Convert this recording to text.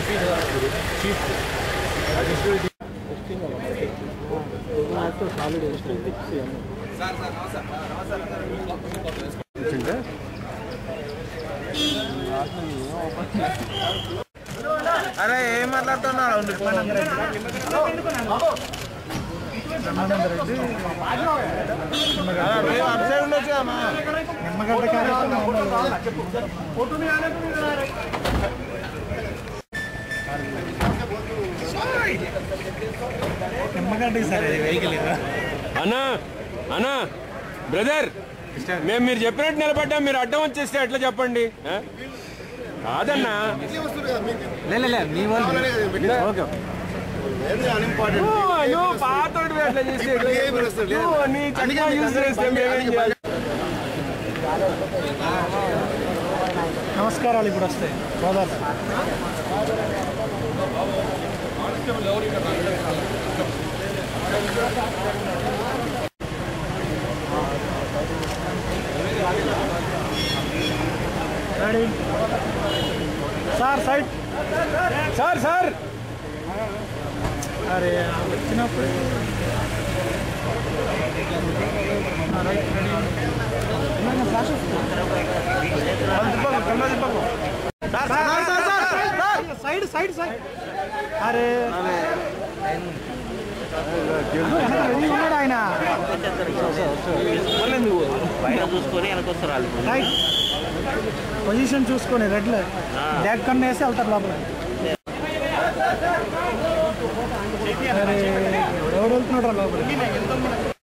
MP chief అరే ఏం మాట్లాడుతున్నావు అటు సైడ్ ఉండొచ్చు అమ్మా అన్నా అన్నా బ్రదర్ మేము మీరు చెప్పినట్టు నిలబడ్డాం మీరు అడ్డం వచ్చేస్తే ఎట్లా చెప్పండి ఆ? కాదన్నా నువ్వు నువ్వు పాతోడివి అట్లా చేస్తే ఎట్లా? నువ్వు నీ చక్కగా యూజ్ చేస్తే మేమేం చేయాలి నమస్కారాలు ఇప్పుడు వస్తాయి సోదరు ready sir side sir sir అరే వచ్చినప్పుడు right ready flash side side side అరే రెడీ ఉన్నాడు ఆయన బయట చూసుకొని వెనకొస్తారు వాళ్ళు రైట్ పొజిషన్ చూసుకొని రెడ్లో బ్యాక్ కన్ను వేసి వెళ్తారు లోపల అరే ఎవడు వెళ్తున్నాడు లోపల